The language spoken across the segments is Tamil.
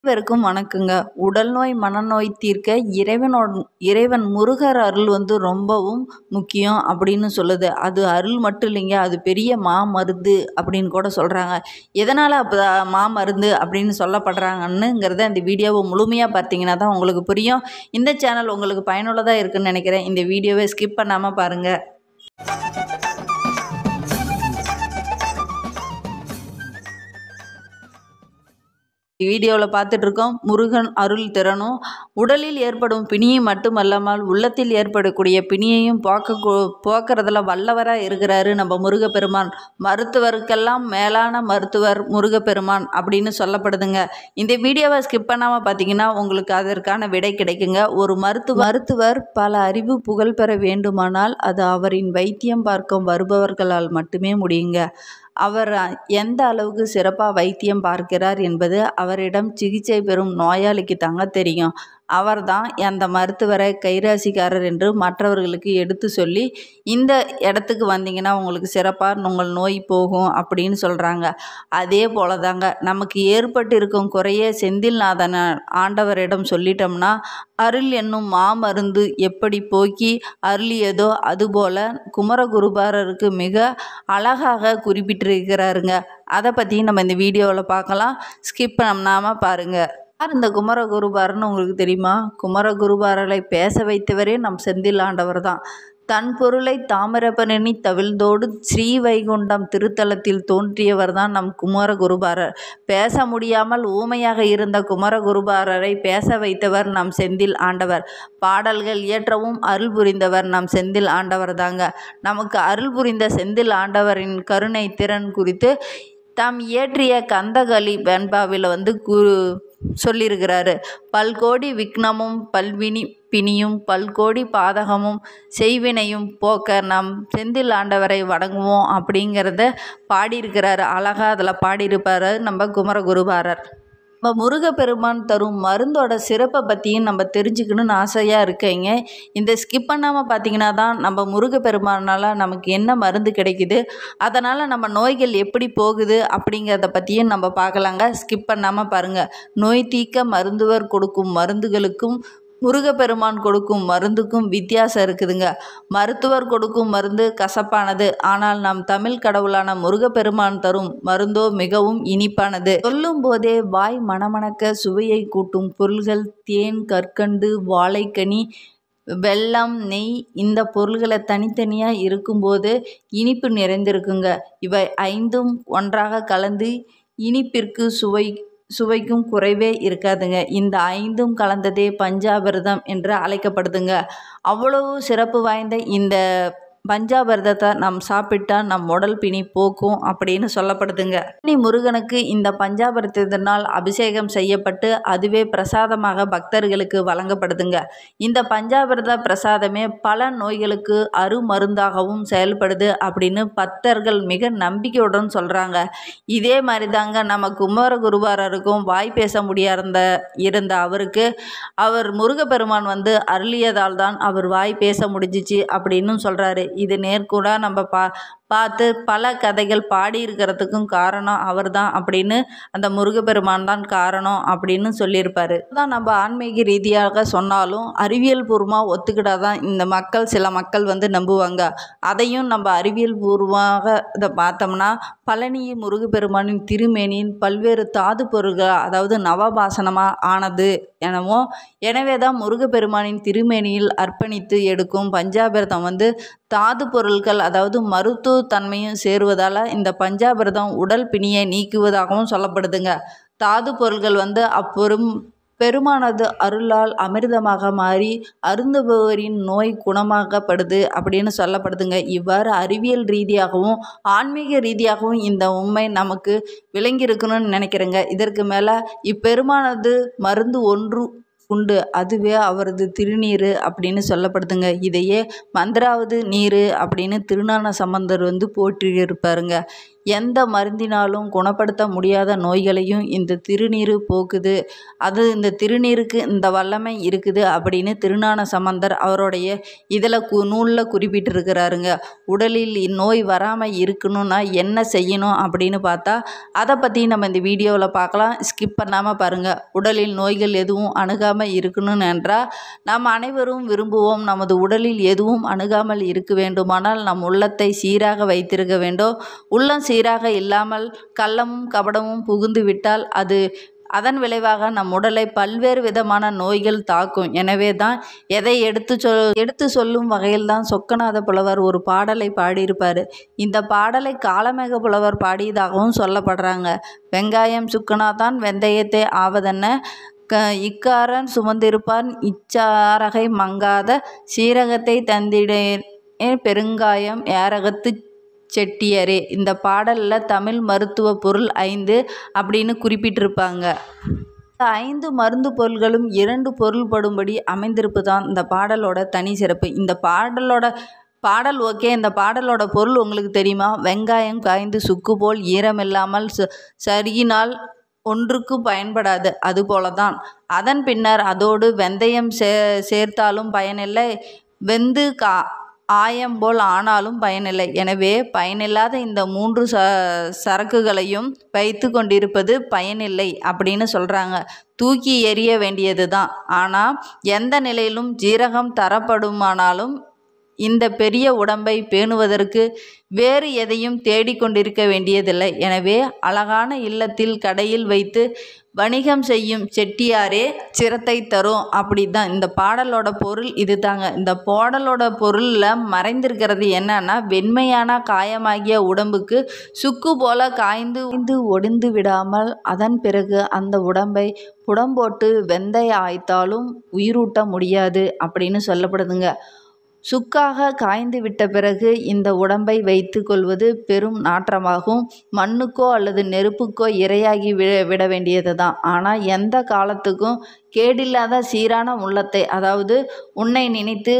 அனைவருக்கும் வணக்கங்க உடல் நோய் மனநோய் தீர்க்க இறைவனோட இறைவன் முருகர் அருள் வந்து ரொம்பவும் முக்கியம் அப்படின்னு சொல்லுது அது அருள் மட்டும் இல்லைங்க அது பெரிய மாமருந்து அப்படின்னு கூட சொல்கிறாங்க எதனால் அப்போ மாமருந்து அப்படின்னு சொல்லப்படுறாங்கன்னுங்கிறத இந்த வீடியோவை முழுமையாக பார்த்தீங்கன்னா தான் உங்களுக்கு புரியும் இந்த சேனல் உங்களுக்கு பயனுள்ளதாக இருக்குன்னு நினைக்கிறேன் இந்த வீடியோவை ஸ்கிப் பண்ணாமல் பாருங்கள் வீடியோவில் பார்த்துட்டு இருக்கோம் முருகன் அருள் திறனும் உடலில் ஏற்படும் பிணியை மட்டுமல்லாமல் உள்ளத்தில் ஏற்படக்கூடிய பிணியையும் போக்க போக்குறதுல வல்லவராக இருக்கிறாரு நம்ம முருகப்பெருமான் மருத்துவருக்கெல்லாம் மேலான மருத்துவர் முருகப்பெருமான் அப்படின்னு சொல்லப்படுதுங்க இந்த வீடியோவை ஸ்கிப் பண்ணாமல் பார்த்தீங்கன்னா உங்களுக்கு அதற்கான விடை கிடைக்குங்க ஒரு மருத்துவ மருத்துவர் பல அறிவு புகழ் பெற வேண்டுமானால் அது அவரின் வைத்தியம் பார்க்கும் வருபவர்களால் மட்டுமே முடியுங்க அவர் எந்த அளவுக்கு சிறப்பாக வைத்தியம் பார்க்கிறார் என்பது அவரிடம் சிகிச்சை பெறும் நோயாளிக்கு தாங்க தெரியும் அவர்தான் அந்த மருத்துவரை கைராசிக்காரர் என்று மற்றவர்களுக்கு எடுத்து சொல்லி இந்த இடத்துக்கு வந்தீங்கன்னா உங்களுக்கு சிறப்பாக உங்கள் நோய் போகும் அப்படின்னு சொல்கிறாங்க அதே போல தாங்க நமக்கு ஏற்பட்டு இருக்கும் குறைய செந்தில்நாதன ஆண்டவரிடம் சொல்லிட்டோம்னா அருள் என்னும் மாமருந்து எப்படி போக்கி அருளியதோ அதுபோல குமரகுருபாரருக்கு மிக அழகாக குறிப்பிட்டிருக்கிறாருங்க அதை பற்றி நம்ம இந்த வீடியோவில் பார்க்கலாம் ஸ்கிப் பண்ணாமல் பாருங்கள் யார் இந்த குமரகுருபாரன்னு உங்களுக்கு தெரியுமா குமரகுருபாரரை பேச வைத்தவரே நம் செந்தில் ஆண்டவர் தான் தன் பொருளை தாமிரபரணி தவிழ்ந்தோடு ஸ்ரீ வைகுண்டம் திருத்தலத்தில் தோன்றியவர் தான் நம் குமரகுருபாரர் பேச முடியாமல் ஊமையாக இருந்த குமரகுருபாரரை பேச வைத்தவர் நம் செந்தில் ஆண்டவர் பாடல்கள் இயற்றவும் அருள் புரிந்தவர் நம் செந்தில் ஆண்டவர் தாங்க நமக்கு அருள் புரிந்த செந்தில் ஆண்டவரின் கருணை திறன் குறித்து தாம் இயற்றிய கந்தகளி வெண்பாவில் வந்து கு சொல்லியிருக்கிறாரு பல்கோடி விக்னமும் பல்வினி பிணியும் பல்கோடி பாதகமும் செய்வினையும் போக்க நம் செந்தில் ஆண்டவரை வணங்குவோம் அப்படிங்கிறத பாடியிருக்கிறாரு அழகாக அதில் பாடியிருப்பார் நம்ம குமரகுருபாரர் நம்ம முருகப்பெருமான் தரும் மருந்தோட சிறப்பை பற்றியும் நம்ம தெரிஞ்சுக்கணும்னு ஆசையாக இருக்கீங்க இந்த ஸ்கிப் பண்ணாமல் பார்த்தீங்கன்னா தான் நம்ம முருகப்பெருமானால் நமக்கு என்ன மருந்து கிடைக்குது அதனால் நம்ம நோய்கள் எப்படி போகுது அப்படிங்கிறத பற்றியும் நம்ம பார்க்கலாங்க ஸ்கிப் பண்ணாமல் பாருங்கள் நோய் தீக்க மருந்துவர் கொடுக்கும் மருந்துகளுக்கும் முருகப்பெருமான் கொடுக்கும் மருந்துக்கும் வித்தியாசம் இருக்குதுங்க மருத்துவர் கொடுக்கும் மருந்து கசப்பானது ஆனால் நம் தமிழ் கடவுளான முருகப்பெருமான் தரும் மருந்தோ மிகவும் இனிப்பானது சொல்லும் போதே வாய் மணமணக்க சுவையை கூட்டும் பொருள்கள் தேன் கற்கண்டு வாழைக்கனி வெல்லம் நெய் இந்த பொருள்களை தனித்தனியாக இருக்கும்போது இனிப்பு நிறைந்திருக்குங்க இவை ஐந்தும் ஒன்றாக கலந்து இனிப்பிற்கு சுவை சுவைக்கும் குறைவே இருக்காதுங்க இந்த ஐந்தும் கலந்ததே பஞ்சாபிரதம் என்று அழைக்கப்படுதுங்க அவ்வளவு சிறப்பு வாய்ந்த இந்த பஞ்சாபிரதத்தை நாம் சாப்பிட்டா நம் உடல் பிணி போக்கும் அப்படின்னு சொல்லப்படுதுங்க பழனி முருகனுக்கு இந்த பஞ்சாபிரதத்தினால் அபிஷேகம் செய்யப்பட்டு அதுவே பிரசாதமாக பக்தர்களுக்கு வழங்கப்படுதுங்க இந்த பஞ்சாபிரத பிரசாதமே பல நோய்களுக்கு அருமருந்தாகவும் செயல்படுது அப்படின்னு பக்தர்கள் மிக நம்பிக்கையுடன் சொல்கிறாங்க இதே மாதிரி தாங்க நம்ம குமாரகுருவாரருக்கும் வாய் பேச முடியாத இருந்த அவருக்கு அவர் முருகப்பெருமான் வந்து அருளியதால் தான் அவர் வாய் பேச முடிஞ்சிச்சு அப்படின்னு சொல்கிறாரு இது நேர்கூடா நம்ம பா பார்த்து பல கதைகள் பாடியிருக்கிறதுக்கும் காரணம் அவர் தான் அப்படின்னு அந்த முருகப்பெருமான் தான் காரணம் அப்படின்னு சொல்லியிருப்பார் தான் நம்ம ஆன்மீக ரீதியாக சொன்னாலும் அறிவியல் பூர்வமாக ஒத்துக்கிட்டாதான் இந்த மக்கள் சில மக்கள் வந்து நம்புவாங்க அதையும் நம்ம அறிவியல் பூர்வமாக இதை பார்த்தோம்னா பழனி முருகப்பெருமானின் திருமேனியின் பல்வேறு தாது பொருள்கள் அதாவது நவபாசனமாக ஆனது எனவும் எனவே தான் முருகப்பெருமானின் திருமேனியில் அர்ப்பணித்து எடுக்கும் பஞ்சாபிரதம் வந்து தாது பொருட்கள் அதாவது மருத்துவ தன்மையும் சேருவதால் இந்த பஞ்சாபிரதம் உடல் பிணியை நீக்குவதாகவும் சொல்லப்படுதுங்க தாது பொருள்கள் வந்து அப்பெரும் பெருமானது அருளால் அமிர்தமாக மாறி அருந்துபவரின் நோய் குணமாகப்படுது அப்படின்னு சொல்லப்படுதுங்க இவ்வாறு அறிவியல் ரீதியாகவும் ஆன்மீக ரீதியாகவும் இந்த உண்மை நமக்கு விளங்கியிருக்கணும்னு நினைக்கிறேங்க இதற்கு மேலே இப்பெருமானது மருந்து ஒன்று உண்டு அதுவே அவரது திருநீர் அப்படின்னு சொல்லப்படுதுங்க இதையே மந்திராவது நீர் அப்படின்னு திருஞான சம்பந்தர் வந்து போற்றியிருப்பாருங்க எந்த மருந்தினாலும் குணப்படுத்த முடியாத நோய்களையும் இந்த திருநீர் போக்குது அது இந்த திருநீருக்கு இந்த வல்லமை இருக்குது அப்படின்னு திருஞான சம்பந்தர் அவருடைய இதில் கு நூலில் குறிப்பிட்டிருக்கிறாருங்க உடலில் நோய் வராமல் இருக்கணும்னா என்ன செய்யணும் அப்படின்னு பார்த்தா அதை பற்றி நம்ம இந்த வீடியோவில் பார்க்கலாம் ஸ்கிப் பண்ணாமல் பாருங்கள் உடலில் நோய்கள் எதுவும் அணுகாமல் இருக்கணும்னு என்றால் நாம் அனைவரும் விரும்புவோம் நமது உடலில் எதுவும் அணுகாமல் இருக்க வேண்டுமானால் நம் உள்ளத்தை சீராக வைத்திருக்க வேண்டும் உள்ளம் சீராக இல்லாமல் கள்ளமும் கபடமும் புகுந்து விட்டால் அது அதன் விளைவாக நம் உடலை பல்வேறு விதமான நோய்கள் தாக்கும் எனவே தான் எதை எடுத்து சொல் எடுத்து சொல்லும் வகையில் தான் சொக்கநாத புலவர் ஒரு பாடலை பாடியிருப்பார் இந்த பாடலை காலமேக புலவர் பாடியதாகவும் சொல்லப்படுறாங்க வெங்காயம் சுக்குனாதான் வெந்தயத்தை ஆவதென்ன க இக்காரன் சுமந்திருப்பான் இச்சாரகை மங்காத சீரகத்தை தந்திடே பெருங்காயம் ஏரகத்து செட்டியரே இந்த பாடலில் தமிழ் மருத்துவ பொருள் ஐந்து அப்படின்னு குறிப்பிட்டிருப்பாங்க இந்த ஐந்து மருந்து பொருள்களும் இரண்டு பொருள்படும்படி அமைந்திருப்பு தான் இந்த பாடலோட தனி சிறப்பு இந்த பாடலோட பாடல் ஓகே இந்த பாடலோட பொருள் உங்களுக்கு தெரியுமா வெங்காயம் காய்ந்து சுக்கு போல் ஈரமில்லாமல் ச சரியினால் ஒன்றுக்கு பயன்படாது அதுபோல தான் அதன் பின்னர் அதோடு வெந்தயம் சே சேர்த்தாலும் பயனில்லை வெந்து கா ஆயம் போல் ஆனாலும் பயனில்லை எனவே பயனில்லாத இந்த மூன்று ச சரக்குகளையும் வைத்து கொண்டிருப்பது பயனில்லை அப்படின்னு சொல்கிறாங்க தூக்கி எறிய வேண்டியது தான் ஆனால் எந்த நிலையிலும் ஜீரகம் தரப்படுமானாலும் இந்த பெரிய உடம்பை பேணுவதற்கு வேறு எதையும் தேடிக்கொண்டிருக்க வேண்டியதில்லை எனவே அழகான இல்லத்தில் கடையில் வைத்து வணிகம் செய்யும் செட்டியாரே சிரத்தை தரும் அப்படி தான் இந்த பாடலோட பொருள் இது தாங்க இந்த பாடலோட பொருளில் மறைந்திருக்கிறது என்னன்னா வெண்மையான காயமாகிய உடம்புக்கு சுக்கு போல காய்ந்து காய்ந்து ஒடிந்து விடாமல் அதன் பிறகு அந்த உடம்பை புடம்போட்டு வெந்தய ஆய்த்தாலும் உயிரூட்ட முடியாது அப்படின்னு சொல்லப்படுதுங்க சுக்காக காய்ந்து விட்ட பிறகு இந்த உடம்பை வைத்து கொள்வது பெரும் நாற்றமாகும் மண்ணுக்கோ அல்லது நெருப்புக்கோ இரையாகி விட விட வேண்டியது தான் ஆனால் எந்த காலத்துக்கும் கேடில்லாத சீரான உள்ளத்தை அதாவது உன்னை நினைத்து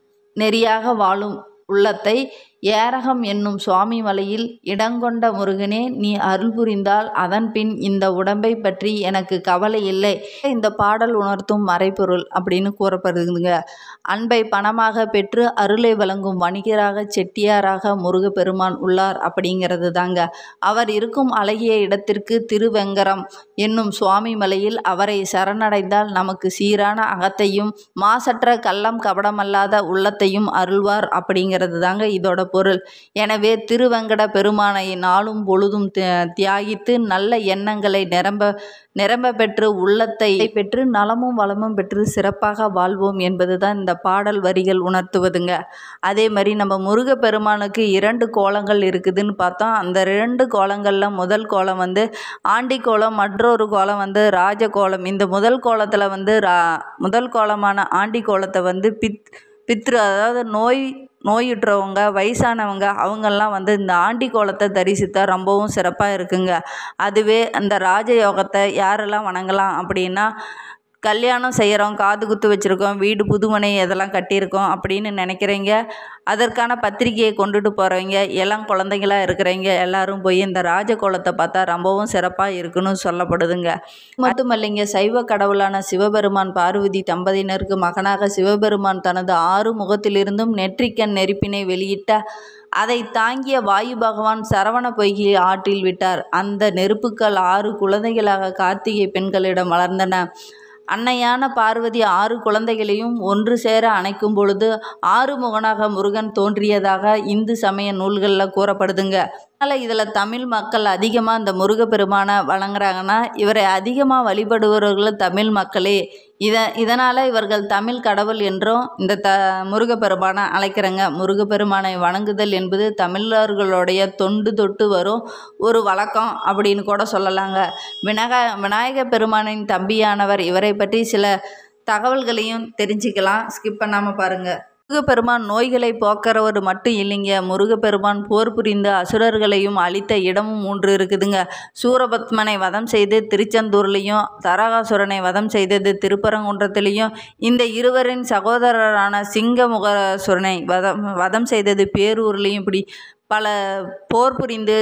நெறியாக வாழும் உள்ளத்தை ஏரகம் என்னும் சுவாமி மலையில் இடங்கொண்ட முருகனே நீ அருள் புரிந்தால் அதன் பின் இந்த உடம்பை பற்றி எனக்கு கவலை இல்லை இந்த பாடல் உணர்த்தும் மறைப்பொருள் அப்படின்னு கூறப்படுதுங்க அன்பை பணமாக பெற்று அருளை வழங்கும் வணிகராக செட்டியாராக முருகப்பெருமான் உள்ளார் அப்படிங்கிறது தாங்க அவர் இருக்கும் அழகிய இடத்திற்கு திருவெங்கரம் என்னும் சுவாமி மலையில் அவரை சரணடைந்தால் நமக்கு சீரான அகத்தையும் மாசற்ற கள்ளம் கபடமல்லாத உள்ளத்தையும் அருள்வார் அப்படிங்கிறது தாங்க இதோட பொருள் எனவே திருவெங்கட பெருமானை நாளும் பொழுதும் தியாகித்து நல்ல எண்ணங்களை நிரம்ப நிரம்ப பெற்று உள்ளத்தை பெற்று நலமும் வளமும் பெற்று சிறப்பாக வாழ்வோம் என்பது தான் இந்த பாடல் வரிகள் உணர்த்துவதுங்க அதே மாதிரி நம்ம முருகப்பெருமானுக்கு இரண்டு கோலங்கள் இருக்குதுன்னு பார்த்தோம் அந்த ரெண்டு கோலங்களில் முதல் கோலம் வந்து ஆண்டி கோலம் மற்றொரு கோலம் வந்து ராஜ கோலம் இந்த முதல் கோலத்தில் வந்து ரா முதல் கோலமான ஆண்டி கோலத்தை வந்து பித் பித்ரு அதாவது நோய் நோயுற்றவங்க வயசானவங்க அவங்கெல்லாம் வந்து இந்த ஆண்டி கோலத்தை தரிசித்தா ரொம்பவும் சிறப்பாக இருக்குங்க அதுவே அந்த ராஜயோகத்தை யாரெல்லாம் வணங்கலாம் அப்படின்னா கல்யாணம் செய்கிறோம் காது குத்து வச்சுருக்கோம் வீடு புதுமனை இதெல்லாம் கட்டியிருக்கோம் அப்படின்னு நினைக்கிறீங்க அதற்கான பத்திரிகையை கொண்டுட்டு போகிறவங்க எல்லாம் குழந்தைங்களா இருக்கிறவங்க எல்லாரும் போய் இந்த ராஜ கோலத்தை பார்த்தா ரொம்பவும் சிறப்பாக இருக்குன்னு சொல்லப்படுதுங்க மட்டுமல்லைங்க சைவ கடவுளான சிவபெருமான் பார்வதி தம்பதியினருக்கு மகனாக சிவபெருமான் தனது ஆறு முகத்திலிருந்தும் நெற்றிக்கண் நெருப்பினை வெளியிட்ட அதை தாங்கிய வாயு பகவான் சரவண பொய்கை ஆற்றில் விட்டார் அந்த நெருப்புக்கள் ஆறு குழந்தைகளாக கார்த்திகை பெண்களிடம் வளர்ந்தன அன்னையான பார்வதி ஆறு குழந்தைகளையும் ஒன்று சேர அணைக்கும் பொழுது ஆறு முகனாக முருகன் தோன்றியதாக இந்து சமய நூல்களில் கூறப்படுதுங்க அதனால் இதில் தமிழ் மக்கள் அதிகமாக இந்த முருகப்பெருமானை வழங்குறாங்கன்னா இவரை அதிகமாக வழிபடுபவர்கள் தமிழ் மக்களே இத இதனால் இவர்கள் தமிழ் கடவுள் என்றும் இந்த த முருகப்பெருமானை அழைக்கிறங்க முருகப்பெருமானை வணங்குதல் என்பது தமிழர்களுடைய தொண்டு தொட்டு வரும் ஒரு வழக்கம் அப்படின்னு கூட சொல்லலாங்க விநாயக விநாயக பெருமானின் தம்பியானவர் இவரை பற்றி சில தகவல்களையும் தெரிஞ்சுக்கலாம் ஸ்கிப் பண்ணாமல் பாருங்கள் முருகப்பெருமான் நோய்களை போக்குறவர் மட்டும் இல்லைங்க முருகப்பெருமான் போர் புரிந்து அசுரர்களையும் அழித்த இடமும் மூன்று இருக்குதுங்க சூரபத்மனை வதம் செய்து திருச்செந்தூர்லேயும் தரகாசுரனை வதம் செய்தது திருப்பரங்குன்றத்திலையும் இந்த இருவரின் சகோதரரான சிங்கமுகசுரனை வதம் வதம் செய்தது பேரூர்லேயும் இப்படி பல போர் புரிந்து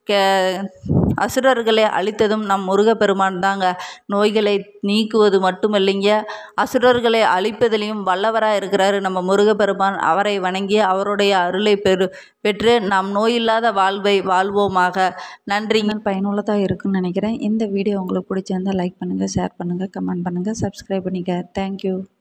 கே அசுரர்களை அழித்ததும் நம் முருகப்பெருமான் தாங்க நோய்களை நீக்குவது மட்டும் இல்லைங்க அசுரர்களை அழிப்பதிலையும் வல்லவராக இருக்கிறாரு நம்ம முருகப்பெருமான் அவரை வணங்கி அவருடைய அருளை பெறு பெற்று நாம் நோயில்லாத வாழ்வை வாழ்வோமாக நன்றிங்க பயனுள்ளதாக இருக்குன்னு நினைக்கிறேன் இந்த வீடியோ உங்களுக்கு பிடிச்சிருந்தால் லைக் பண்ணுங்கள் ஷேர் பண்ணுங்கள் கமெண்ட் பண்ணுங்கள் சப்ஸ்கிரைப் பண்ணிக்க தேங்க்யூ